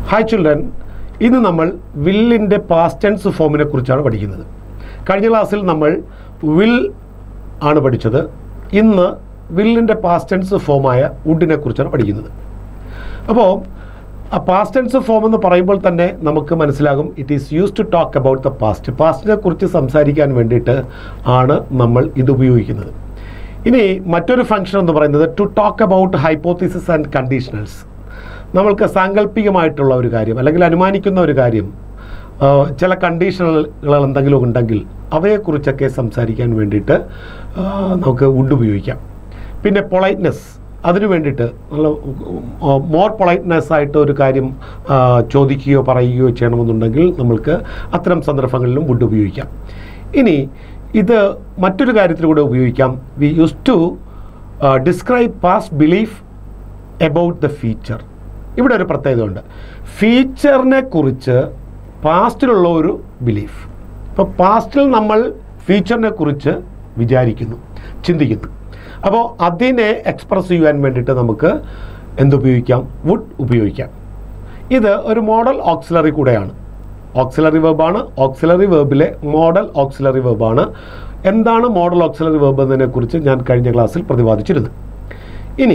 Hi children ഇന്ന് നമ്മൾ വില്ലിൻ്റെ past tense ഫോമിനെ കുറിച്ചാണ് പഠിക്കുന്നത് കഴിഞ്ഞ ക്ലാസ്സിൽ നമ്മൾ വിൽ ആണ് പഠിച്ചത് ഇന്ന് വില്ലിൻ്റെ പാസ്റ്റൻസ് ഫോമായ വുഡിനെ കുറിച്ചാണ് പഠിക്കുന്നത് അപ്പോൾ ആ പാസ്റ്റൻസ് ഫോം എന്ന് പറയുമ്പോൾ തന്നെ നമുക്ക് മനസ്സിലാകും it is use to talk about the past പാസ്റ്റിനെ കുറിച്ച് സംസാരിക്കാൻ വേണ്ടിയിട്ട് ആണ് നമ്മൾ ഇത് ഉപയോഗിക്കുന്നത് ഇനി മറ്റൊരു ഫംഗ്ഷൻ എന്ന് പറയുന്നത് to talk about hypothesis and conditionals നമ്മൾക്ക് സാങ്കല്പികമായിട്ടുള്ള ഒരു കാര്യം അല്ലെങ്കിൽ അനുമാനിക്കുന്ന ഒരു കാര്യം ആ, ചില കണ്ടീഷനുകൾ എന്തെങ്കിലും ഉണ്ടെങ്കിൽ അവയെക്കുറിച്ചൊക്കെ സംസാരിക്കാൻ വേണ്ടിയിട്ട് ആ, നമുക്ക് വുഡ് ഉപയോഗിക്കാം പിന്നെ പൊളൈറ്റ്നെസ് അതിനു വേണ്ടിയിട്ട് നല്ല മോർ പൊളൈറ്റ്നെസ് ആയിട്ട് ഒരു കാര്യം ആ, ചോദിക്കുകയോ പറയുകയോ ചെയ്യണമെന്നുണ്ടെങ്കിൽ നമ്മൾക്ക് അത്തരം സന്ദർഭങ്ങളിലും വുഡ് ഉപയോഗിക്കാം ഇനി ഇത് മറ്റൊരു കാര്യത്തിലൂടെ ഉപയോഗിക്കാം we use to describe past belief about the feature ഇവിടെ ഒരു പ്രത്യേകത ഉണ്ട് ഫീച്ചറിനെ കുറിച്ച് പാസ്റ്റിലുള്ള ഒരു ബിലീഫ് ഇപ്പോൾ പാസ്റ്റിൽ നമ്മൾ ഫീച്ചറിനെ കുറിച്ച് വിചാരിക്കുന്നു ചിന്തിക്കുന്നു അപ്പോൾ അതിനെ എക്സ്പ്രസ് ചെയ്യാൻ വേണ്ടിയിട്ട് നമുക്ക് എന്തുപയോഗിക്കാം വുഡ് ഉപയോഗിക്കാം ഇത് ഒരു മോഡൽ ഓക്സിലറി കൂടെയാണ് ഓക്സിലറി വെർബാണ് ഓക്സിലറി വെർബിലെ മോഡൽ ഓക്സിലറി വെർബാണ് എന്താണ് മോഡൽ ഓക്സിലറി വെർബ് എന്നതിനെക്കുറിച്ച് ഞാൻ കഴിഞ്ഞ ക്ലാസ്സിൽ പ്രതിപാദിച്ചിരുന്നു ഇനി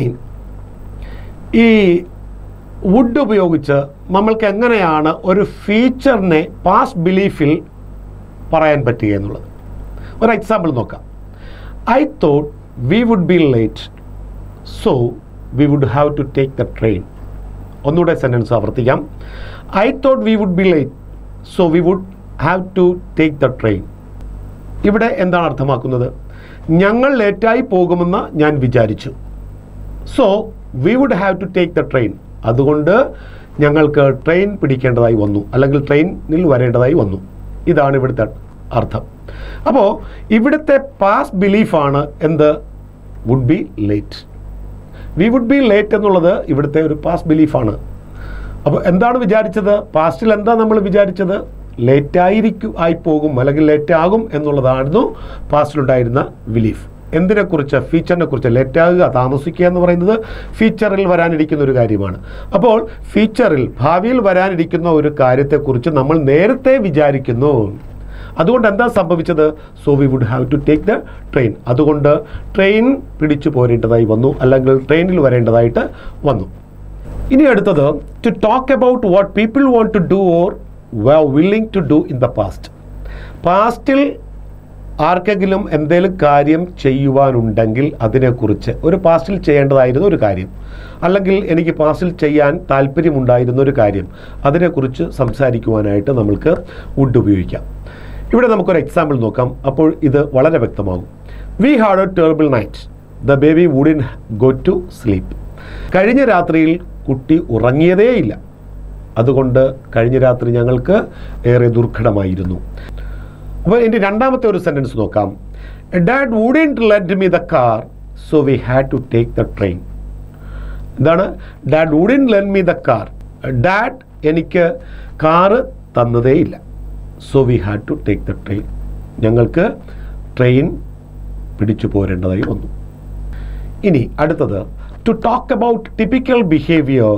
ഈ വുഡ് ഉപയോഗിച്ച് നമ്മൾക്ക് എങ്ങനെയാണ് ഒരു ഫീച്ചറിനെ പാസ്റ്റ് ബിലീഫിൽ പറയാൻ പറ്റുക എന്നുള്ളത് ഒരു എക്സാമ്പിൾ നോക്കാം I thought we would be late so we would have to take the train ഒന്നുകൂടെ സെൻറ്റൻസ് ആവർത്തിക്കാം I thought we would be late so we would have to take the train ഇവിടെ എന്താണ് അർത്ഥമാക്കുന്നത് ഞങ്ങൾ ലേറ്റായി പോകുമെന്ന് ഞാൻ വിചാരിച്ചു so we would have to take the train അതുകൊണ്ട് ഞങ്ങൾക്ക് ട്രെയിൻ പിടിക്കേണ്ടതായി വന്നു അല്ലെങ്കിൽ ട്രെയിനിൽ വരേണ്ടതായി വന്നു ഇതാണ് ഇവിടുത്തെ അർത്ഥം അപ്പോൾ ഇവിടുത്തെ പാസ് ബിലീഫാണ് എന്ത് would be late we would be late എന്നുള്ളത് ഇവിടുത്തെ ഒരു പാസ് ബിലീഫാണ് അപ്പോൾ എന്താണ് വിചാരിച്ചത് പാസ്റ്റിൽ എന്താ നമ്മൾ വിചാരിച്ചത് ലേറ്റ് ആയിരിക്കും ആയി പോകും അല്ലെങ്കിൽ ലേറ്റ് ആകും എന്നുള്ളതായിരുന്നു പാസ്റ്റിലുണ്ടായിരുന്ന ബിലീഫ് എന്തിനെക്കുറിച്ച് ഫീച്ചറിനെ കുറിച്ച് ലേറ്റ് ആകുക താമസിക്കുക എന്ന് പറയുന്നത് ഫീച്ചറിൽ വരാനിരിക്കുന്ന ഒരു കാര്യമാണ് അപ്പോൾ ഫീച്ചറിൽ ഭാവിയിൽ വരാനിരിക്കുന്ന ഒരു കാര്യത്തെക്കുറിച്ച് നമ്മൾ നേരത്തെ വിചാരിക്കുന്നു അതുകൊണ്ട് എന്താ സംഭവിച്ചത് so we would have to take the train അതുകൊണ്ട് ട്രെയിൻ പിടിച്ചു പോരേണ്ടതായി വന്നു അല്ലെങ്കിൽ ട്രെയിനിൽ വരേണ്ടതായിട്ട് വന്നു ഇനി അടുത്തത് to talk about what people want to do or were willing to do in the past പാസ്റ്റിൽ ആർക്കെങ്കിലും എന്തെങ്കിലും കാര്യം ചെയ്യുവാനുണ്ടെങ്കിൽ അതിനെക്കുറിച്ച് ഒരു പാസ്റ്റിൽ ചെയ്യേണ്ടതായിരുന്ന ഒരു കാര്യം അല്ലെങ്കിൽ എനിക്ക് പാസ്റ്റിൽ ചെയ്യാൻ താല്പര്യമുണ്ടായിരുന്ന ഒരു കാര്യം അതിനെക്കുറിച്ച് സംസാരിക്കുവാനായിട്ട് നമ്മൾക്ക് വുഡ് ഉപയോഗിക്കാം ഇവിടെ നമുക്കൊരു എക്സാമ്പിൾ നോക്കാം അപ്പോൾ ഇത് വളരെ വ്യക്തമാകും we had a terrible night the baby wouldn't go to sleep കഴിഞ്ഞ രാത്രിയിൽ കുട്ടി ഉറങ്ങിയതേയില്ല അതുകൊണ്ട് കഴിഞ്ഞ രാത്രി ഞങ്ങൾക്ക് ഏറെ ദുർഘടമായിരുന്നു അപ്പോൾ എൻ്റെ രണ്ടാമത്തെ ഒരു സെൻറ്റൻസ് നോക്കാം dad wouldn't let me the car so we had to take the train എന്താണ് dad wouldn't lend me the car dad എനിക്ക് കാറ് തന്നതേയില്ല so we had to take the train ഞങ്ങൾക്ക് ട്രെയിൻ പിടിച്ചു പോരേണ്ടതായി വന്നു ഇനി അടുത്തത് to talk about typical behaviour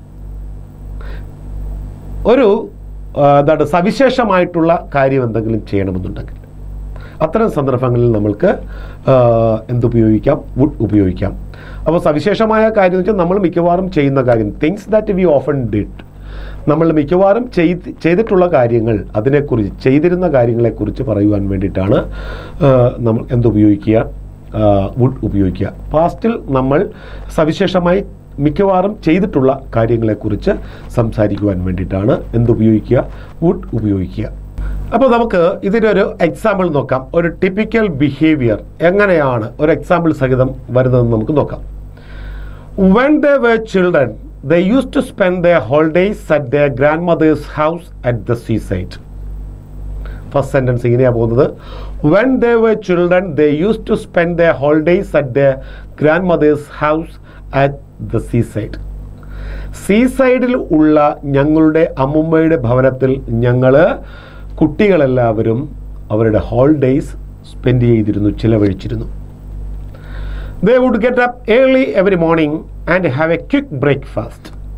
ഒരു ആ, എന്താണ് സവിശേഷമായിട്ടുള്ള കാര്യം എന്തെങ്കിലും ചെയ്യണമെന്നുണ്ടെങ്കിൽ അത്തരം സന്ദർഭങ്ങളിൽ നമ്മൾക്ക് ആ, എന്തുപയോഗിക്കാം വുഡ് ഉപയോഗിക്കാം അപ്പോൾ സവിശേഷമായ കാര്യം എന്ന് വെച്ചാൽ നമ്മൾ മിക്കവാറും ചെയ്യുന്ന കാര്യം things that we often did നമ്മൾ മിക്കവാറും ചെയ്ത് ചെയ്തിട്ടുള്ള കാര്യങ്ങൾ അതിനെക്കുറിച്ച് ചെയ്തിരുന്ന കാര്യങ്ങളെക്കുറിച്ച് പറയുവാൻ വേണ്ടിയിട്ടാണ് ആ, നമ്മൾ എന്തുപയോഗിക്കുക വുഡ് ഉപയോഗിക്കുക പാസ്റ്റിൽ നമ്മൾ സവിശേഷമായി മിക്കവാറും ചെയ്തിട്ടുള്ള കാര്യങ്ങളെക്കുറിച്ച് സംസാരിക്കുവാൻ വേണ്ടിയിട്ടാണ് എന്തുപയോഗിക്കുക വുഡ് ഉപയോഗിക്കുക അപ്പോൾ നമുക്ക് ഇതിനൊരു എക്സാമ്പിൾ നോക്കാം ഒരു ടിപ്പിക്കൽ ബിഹേവിയർ എങ്ങനെയാണ് ഒരു എക്സാമ്പിൾ സഹിതം വരുന്നതെന്ന് നമുക്ക് നോക്കാം When they were children, they used to spend their holidays at their grandmother's house at the seaside. First sentence ഇങ്ങനെയാണ് പോകുന്നത് when they were children they use to spend the holidays at the grandmother's house at the seaside സീ സൈഡിൽ ഉള്ള ഞങ്ങളുടെ അമ്മുമ്മയുടെ ഭവനത്തിൽ ഞങ്ങൾ കുട്ടികളെല്ലാവരും അവരുടെ ഹോളിഡേയ്സ് സ്പെൻഡ് ചെയ്തിരുന്നു ചിലവഴിച്ചിരുന്നു they would get up early every morning and have a quick breakfast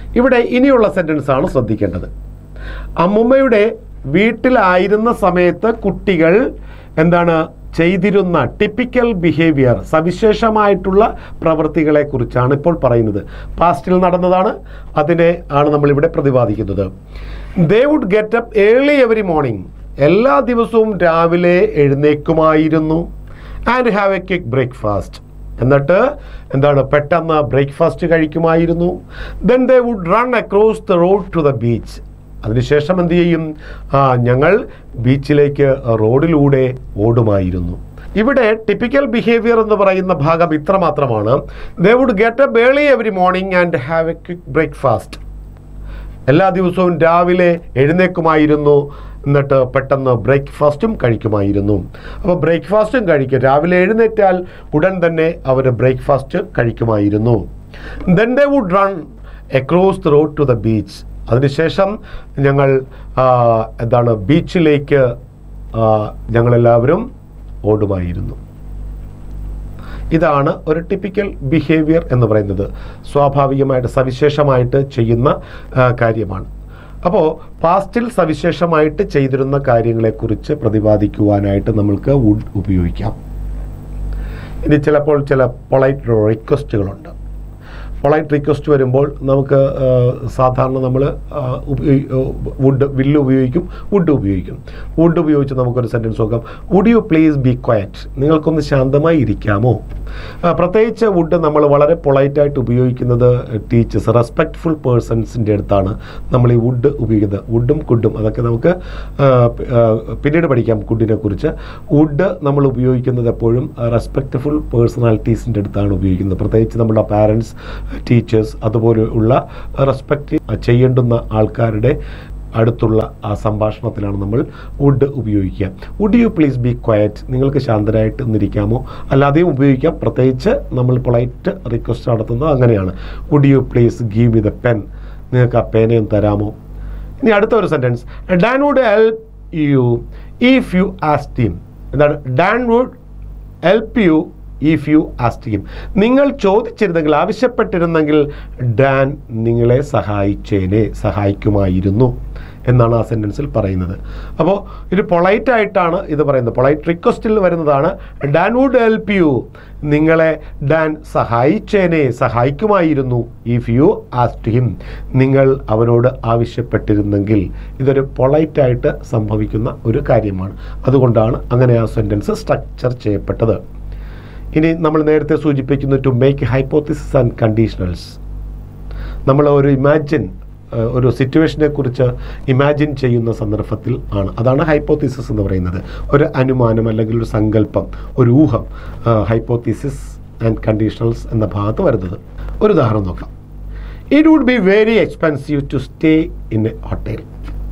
ഇവിടെ ഇനിയുള്ള സെൻറ്റൻസ് ആണ് ശ്രദ്ധിക്കേണ്ടത് അമ്മുമ്മയുടെ വീട്ടിലായിരുന്ന സമയത്ത് കുട്ടികൾ എന്താണ് ചെയ്തിരുന്ന ടിപ്പിക്കൽ ബിഹേവിയർ സവിശേഷമായിട്ടുള്ള പ്രവൃത്തികളെ കുറിച്ചാണ് ഇപ്പോൾ പറയുന്നത് പാസ്റ്റിൽ നടന്നതാണ് അതിനെ ആണ് നമ്മളിവിടെ പ്രതിപാദിക്കുന്നത് they would get up early every morning എല്ലാ ദിവസവും രാവിലെ എഴുന്നേക്കുമായിരുന്നു and have a quick breakfast എന്നിട്ട് എന്താണ് പെട്ടെന്ന് ബ്രേക്ക്ഫാസ്റ്റ് കഴിക്കുമായിരുന്നു then they would run across the road to the beach അതിനുശേഷം എന്ത് ചെയ്യും ആ, ഞങ്ങൾ ബീച്ചിലേക്ക് റോഡിലൂടെ ഓടുമായിരുന്നു ഇവിടെ ടിപ്പിക്കൽ ബിഹേവിയർ എന്ന് പറയുന്ന ഭാഗം ഇത്ര മാത്രമാണ് they would get up early every morning and have a quick breakfast എല്ലാ ദിവസവും രാവിലെ എഴുന്നേക്കുമായിരുന്നു എന്നിട്ട് പെട്ടെന്ന് ബ്രേക്ക്ഫാസ്റ്റും കഴിക്കുമായിരുന്നു അപ്പോൾ ബ്രേക്ക്ഫാസ്റ്റും കഴിക്കും രാവിലെ എഴുന്നേറ്റാൽ ഉടൻ തന്നെ അവർ ബ്രേക്ക്ഫാസ്റ്റ് കഴിക്കുമായിരുന്നു then they would run across the road to the beach അതിനുശേഷം ഞങ്ങൾ ആ, എന്താണ് ബീച്ചിലേക്ക് ആ, ഞങ്ങളെല്ലാവരും ഓടുമായിരുന്നു ഇതാണ് ഒരു ടിപ്പിക്കൽ ബിഹേവിയർ എന്ന് പറയുന്നത് സ്വാഭാവികമായിട്ട് സവിശേഷമായിട്ട് ചെയ്യുന്ന ആ, കാര്യമാണ് അപ്പോൾ പാസ്റ്റിൽ സവിശേഷമായിട്ട് ചെയ്തിരുന്ന കാര്യങ്ങളെക്കുറിച്ച് പ്രതിപാദിക്കുവാനായിട്ട് നമ്മൾക്ക് വുഡ് ഉപയോഗിക്കാം ഇനി ചിലപ്പോൾ ചില പൊളൈറ്റ് റിക്വസ്റ്റുകളുണ്ട് പൊളൈറ്റ് റിക്വസ്റ്റ് വരുമ്പോൾ നമുക്ക് ആ, സാധാരണ നമ്മൾ വുഡ് വില്ല് ഉപയോഗിക്കും വുഡ് ഉപയോഗിക്കും വുഡ് ഉപയോഗിച്ച് നമുക്കൊരു സെൻറ്റൻസ് നോക്കാം would you please be quiet നിങ്ങൾക്കൊന്ന് ശാന്തമായി ഇരിക്കാമോ ആ, പ്രത്യേകിച്ച് വുഡ് നമ്മൾ വളരെ പൊളൈറ്റായിട്ട് ഉപയോഗിക്കുന്നത് ടീച്ചേഴ്സ് റെസ്പെക്റ്റ്ഫുൾ പേഴ്സൺസിൻ്റെ അടുത്താണ് നമ്മൾ ഈ വുഡ് ഉപയോഗിക്കുന്നത് വുഡും കുഡും അതൊക്കെ നമുക്ക് ആ, പി- ആ, പിന്നീട് പഠിക്കാം കുഡിനെ കുറിച്ച് വുഡ് നമ്മൾ ഉപയോഗിക്കുന്നത് എപ്പോഴും റെസ്പെക്റ്റ്ഫുൾ പേഴ്സണാലിറ്റീസിൻ്റെ അടുത്താണ് ഉപയോഗിക്കുന്നത് പ്രത്യേകിച്ച് നമ്മുടെ പാരൻസ് ടീച്ചേഴ്സ് അതുപോലെ ഉള്ള റെസ്പെക്റ്റ് ചെയ്യേണ്ടുന്ന ആൾക്കാരുടെ അടുത്തുള്ള ആ സംഭാഷണത്തിലാണ് നമ്മൾ വുഡ് ഉപയോഗിക്കുക would you please be quiet നിങ്ങൾക്ക് ശാന്തരായിട്ട് നിന്നിരിക്കാമോ അല്ലാതെയും ഉപയോഗിക്കാം പ്രത്യേകിച്ച് നമ്മൾ പൊളൈറ്റ് റിക്വസ്റ്റ് നടത്തുന്നത് അങ്ങനെയാണ് would you please give me the pen നിങ്ങൾക്ക് ആ പേനയും തരാമോ ഇനി അടുത്ത ഒരു sentence Dan would help you if you asked him എന്താണ് Dan would help you if you asked him നിങ്ങൾ ചോദിച്ചിരുന്നെങ്കിൽ ആവശ്യപ്പെട്ടിരുന്നെങ്കിൽ ഡാൻ നിങ്ങളെ സഹായിച്ചേനെ സഹായിക്കുമായിരുന്നു എന്നാണ് ആ സെൻറ്റൻസിൽ പറയുന്നത് അപ്പോൾ ഇത് പൊളൈറ്റ് ആയിട്ടാണ് ഇത് പറയുന്നത് പൊളൈറ്റ് റിക്വസ്റ്റിൽ വരുന്നതാണ് ഡാൻ വുഡ് ഹെൽപ്പ് യു നിങ്ങളെ ഡാൻ സഹായിച്ചേനെ സഹായിക്കുമായിരുന്നു ഇഫ് യു ആസ്റ്റ് ഹിം നിങ്ങൾ അവനോട് ആവശ്യപ്പെട്ടിരുന്നെങ്കിൽ ഇതൊരു പൊളൈറ്റായിട്ട് സംഭവിക്കുന്ന ഒരു കാര്യമാണ് അതുകൊണ്ടാണ് അങ്ങനെ ആ സെൻറ്റൻസ് സ്ട്രക്ചർ ചെയ്യപ്പെട്ടത് ഇനി നമ്മൾ നേരത്തെ സൂചിപ്പിക്കുന്നു to make hypothesis and conditionals നമ്മൾ ഒരു ഇമാജിൻ ഒരു സിറ്റുവേഷനെ കുറിച്ച് ഇമാജിൻ ചെയ്യുന്ന സന്ദർഭത്തിൽ ആണ് അതാണ് ഹൈപ്പോത്തിസിസ് എന്ന് പറയുന്നത് ഒരു അനുമാനം അല്ലെങ്കിൽ ഒരു സങ്കല്പം ഒരു ഊഹം ഹൈപ്പോത്തിസിസ് ആൻഡ് കണ്ടീഷണൽസ് എന്ന ഭാഗത്ത് വരുന്നത് ഒരു ഉദാഹരണം നോക്കാം it would be very expensive to stay in a hotel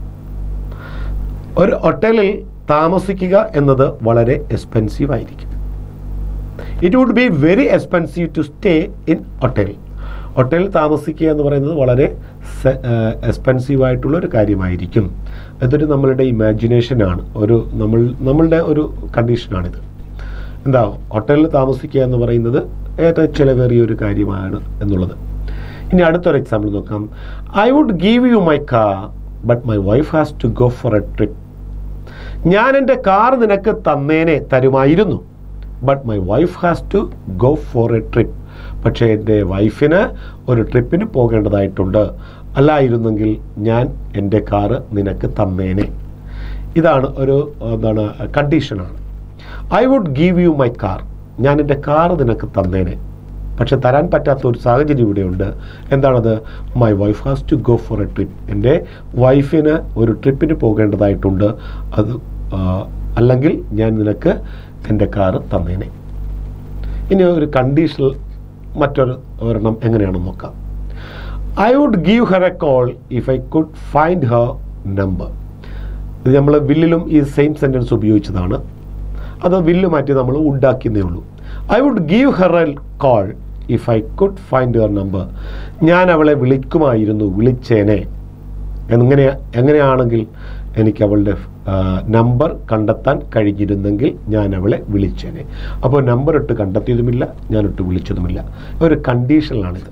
ഒരു ഹോട്ടലിൽ താമസിക്കുക എന്നത് വളരെ എക്സ്പെൻസീവ് ആയിരിക്കും it would be very expensive to stay in hotel ഹോട്ടലിൽ താമസിക്കുക എന്ന് പറയുന്നത് വളരെ എക്സ്പെൻസീവ് ആയിട്ടുള്ള ഒരു കാര്യമായിരിക്കും അതൊരു നമ്മളുടെ ഇമാജിനേഷനാണ് ഒരു നമ്മൾ നമ്മളുടെ ഒരു കണ്ടീഷനാണിത് എന്താ ഹോട്ടലിൽ താമസിക്കുക എന്ന് പറയുന്നത് ഏറ്റവും ചിലവേറിയ ഒരു കാര്യമാണ് എന്നുള്ളത് ഇനി അടുത്തൊരു എക്സാമ്പിൾ നോക്കാം I would give you my car but my wife has to go for a trip ഞാൻ എൻ്റെ കാർ നിനക്ക് തന്നേനെ തരുമായിരുന്നു but my wife has to go for a trip പക്ഷേ എൻ്റെ വൈഫിന് ഒരു ട്രിപ്പിന് പോകേണ്ടതായിട്ടുണ്ട് അല്ലായിരുന്നെങ്കിൽ ഞാൻ എൻ്റെ കാറ് നിനക്ക് തന്നേനെ ഇതാണ് ഒരു എന്താണ് കണ്ടീഷനാണ് I would give you my car ഞാൻ എൻ്റെ കാർ നിനക്ക് തന്നേനെ പക്ഷെ തരാൻ പറ്റാത്ത ഒരു സാഹചര്യം ഇവിടെയുണ്ട് എന്താണത് my wife has to go for a trip എൻ്റെ വൈഫിന് ഒരു ട്രിപ്പിന് പോകേണ്ടതായിട്ടുണ്ട് അത് ആ, അല്ലെങ്കിൽ ഞാൻ നിനക്ക് എൻ്റെ കാറ് തന്നേനെ ഇനി ഒരു കണ്ടീഷണൽ മറ്റൊരു ഒരെണ്ണം എങ്ങനെയാണെന്ന് നോക്കാം I would give her a call if I could find her number ഇത് നമ്മൾ വില്ലിലും ഈ സെയിം സെൻറ്റൻസ് ഉപയോഗിച്ചതാണ് അത് വില്ല് മാറ്റി നമ്മൾ വുഡാക്കിയതേ ഉള്ളൂ I would give her a call if I could find her number ഞാൻ അവളെ വിളിക്കുമായിരുന്നു വിളിച്ചേനെ എങ്ങനെ എങ്ങനെയാണെങ്കിൽ എനിക്ക് അവളുടെ നമ്പർ കണ്ടെത്താൻ കഴിഞ്ഞിരുന്നെങ്കിൽ ഞാൻ അവളെ വിളിച്ചേനെ അപ്പോൾ നമ്പർ ഇട്ട് കണ്ടെത്തിയതുമില്ല ഞാനിട്ട് വിളിച്ചതുമില്ല ഒരു കണ്ടീഷനിലാണിത്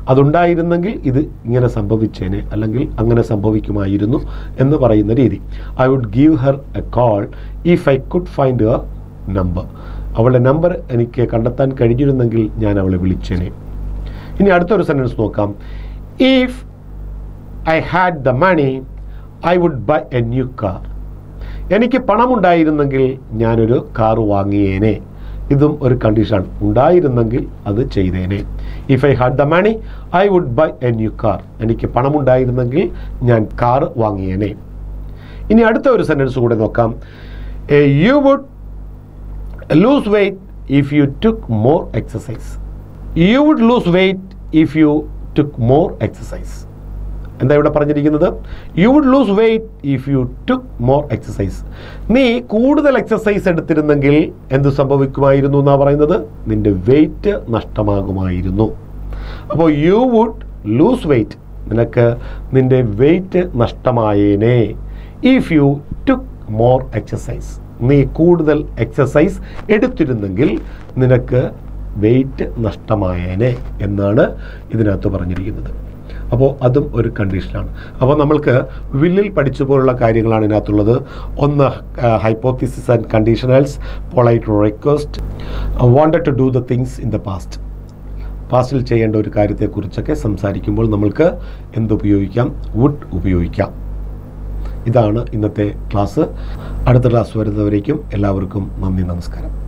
അതുണ്ടായിരുന്നെങ്കിൽ ഇത് ഇങ്ങനെ സംഭവിച്ചേനെ അല്ലെങ്കിൽ അങ്ങനെ സംഭവിക്കുമായിരുന്നു എന്ന് പറയുന്ന രീതി I would give her a call if I could find a number അവളുടെ നമ്പർ എനിക്ക് കണ്ടെത്താൻ കഴിഞ്ഞിരുന്നെങ്കിൽ ഞാൻ അവളെ വിളിച്ചേനെ ഇനി അടുത്തൊരു സെൻറ്റൻസ് നോക്കാം if I had the money I would buy a new car എനിക്ക് പണമുണ്ടായിരുന്നെങ്കിൽ ഞാനൊരു കാർ വാങ്ങിയേനെ ഇതും ഒരു കണ്ടീഷനാണ് ഉണ്ടായിരുന്നെങ്കിൽ അത് ചെയ്തേനെ if I had the money I would buy a new car എനിക്ക് പണമുണ്ടായിരുന്നെങ്കിൽ ഞാൻ കാർ വാങ്ങിയേനെ ഇനി അടുത്ത ഒരു സെൻറ്റൻസ് കൂടെ നോക്കാം you would lose weight if you took more exercise you would lose weight if you took more exercise എന്താ ഇവിടെ പറഞ്ഞിരിക്കുന്നത് you would lose weight if you took more exercise നീ കൂടുതൽ എക്സസൈസ് എടുത്തിരുന്നെങ്കിൽ എന്ത് സംഭവിക്കുമായിരുന്നു എന്നാണ് പറയുന്നത് നിന്റെ വെയിറ്റ് നഷ്ടമാകുമായിരുന്നു അപ്പോൾ യു വുഡ് ലൂസ് വെയ്റ്റ് നിനക്ക് നിന്റെ വെയിറ്റ് നഷ്ടമായേനെ if you took more exercise നീ കൂടുതൽ എക്സസൈസ് എടുത്തിരുന്നെങ്കിൽ നിനക്ക് വെയിറ്റ് നഷ്ടമായേനെ എന്നാണ് ഇതിനകത്ത് പറഞ്ഞിരിക്കുന്നത് അപ്പോൾ അതും ഒരു കണ്ടീഷനാണ് അപ്പോൾ നമ്മൾക്ക് വില്ലിൽ പഠിച്ച പോലുള്ള കാര്യങ്ങളാണ് ഇതിനകത്തുള്ളത് ഒന്ന് hypothesis and conditionals polite request wanted to do the things in the past പാസ്റ്റിൽ ചെയ്യേണ്ട ഒരു കാര്യത്തെക്കുറിച്ചൊക്കെ സംസാരിക്കുമ്പോൾ നമ്മൾക്ക് എന്തുപയോഗിക്കാം വുഡ് ഉപയോഗിക്കാം ഇതാണ് ഇന്നത്തെ ക്ലാസ് അടുത്ത ക്ലാസ് വരുന്നവരേക്കും എല്ലാവർക്കും നന്ദി നമസ്കാരം